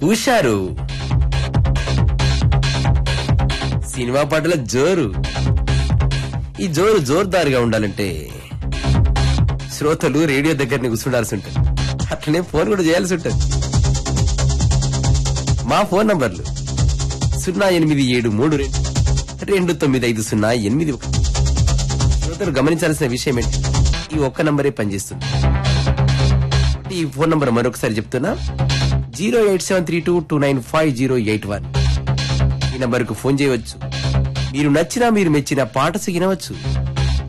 హుషారు సినిమా పాటల జోరు ఈ జోరు జోరుదారుగా ఉండాలంటే శ్రోతలు రేడియో దగ్గరని కూర్చుండాల్సి ఉంటుంది అట్లనే ఫోన్ కూడా చేయాల్సి ఉంటుంది మా ఫోన్ నంబర్లు సున్నా ఎనిమిది ఏడు మూడు రెండు రెండు తొమ్మిది ఐదు సున్నా ఎనిమిది ఒకటి శ్రోతలు గమనించాల్సిన విషయం ఏంటి ఈ ఒక్క నంబరే పనిచేస్తుంది ఈ ఫోన్ నంబర్ మరొకసారి చెప్తున్నా zero eight seven three two two nine five zero eight one ఈ నంబర్కు ఫోన్ చేయవచ్చు మీరు నచ్చినా మీరు మెచ్చిన పాట వినవచ్చు